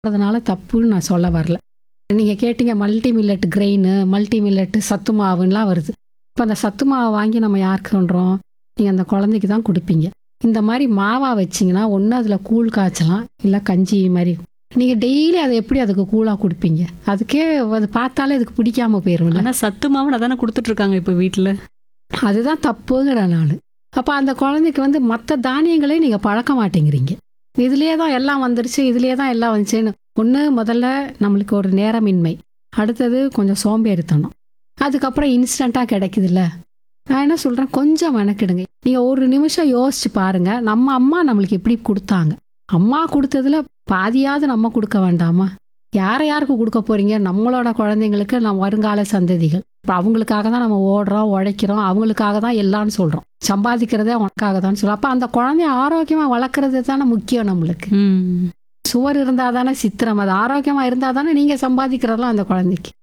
அதனால தப்புன்னு நான் சொல்ல வரல நீங்கள் கேட்டீங்க multi millet grain multi millet சத்து மாவுன்னெலாம் வருது இப்போ அந்த சத்து மாவை வாங்கி நம்ம யாருக்கு பண்ணுறோம் நீங்கள் அந்த குழந்தைக்கு தான் கொடுப்பீங்க இந்த மாதிரி மாவா வச்சிங்கன்னா ஒன்று அதில் கூழ் காய்ச்சலாம் இல்லை கஞ்சி மாதிரி நீங்கள் டெய்லி அதை எப்படி அதுக்கு கூழாக கொடுப்பீங்க அதுக்கே அது பார்த்தாலே அதுக்கு பிடிக்காம போயிரும்ல ஆனா சத்து மாவு அதானே கொடுத்துட்டு இருக்காங்க இப்ப வீட்டுல அதுதான் தப்புங்கிற நான் அப்போ அந்த குழந்தைக்கு வந்து மற்ற தானியங்களே நீங்கள் பழக்க மாட்டேங்கிறீங்க இதுலேயே தான் எல்லாம் வந்துருச்சு இதுலேயே தான் எல்லாம் வந்துச்சுன்னு ஒன்று முதல்ல நம்மளுக்கு ஒரு நேரமின்மை அடுத்தது கொஞ்சம் சோம்பேறித்தனம் அதுக்கப்புறம் இன்ஸ்டண்ட்டாக கிடைக்குதுல்ல நான் என்ன சொல்கிறேன் கொஞ்சம் மெனக்கிடுங்க நீங்கள் ஒரு நிமிஷம் யோசிச்சு பாருங்க நம்ம அம்மா நம்மளுக்கு எப்படி கொடுத்தாங்க அம்மா கொடுத்ததுல பாதியாவது நம்ம கொடுக்க வேண்டாமா யாரை யாருக்கு கொடுக்க போறீங்க நம்மளோட குழந்தைங்களுக்கு நம்ம வருங்கால சந்ததிகள் இப்போ அவங்களுக்காக தான் நம்ம ஓடுறோம் உழைக்கிறோம் அவங்களுக்காக தான் எல்லாம்னு சொல்கிறோம் சம்பாதிக்கிறதே உனக்காக தான் சொல்கிறோம் அப்போ அந்த குழந்தைய ஆரோக்கியமாக வளர்க்குறது தானே முக்கியம் நம்மளுக்கு ம் சுவர் இருந்தால் தானே சித்திரம் அது ஆரோக்கியமாக இருந்தால் தானே நீங்கள் சம்பாதிக்கிறதெல்லாம் அந்த குழந்தைக்கு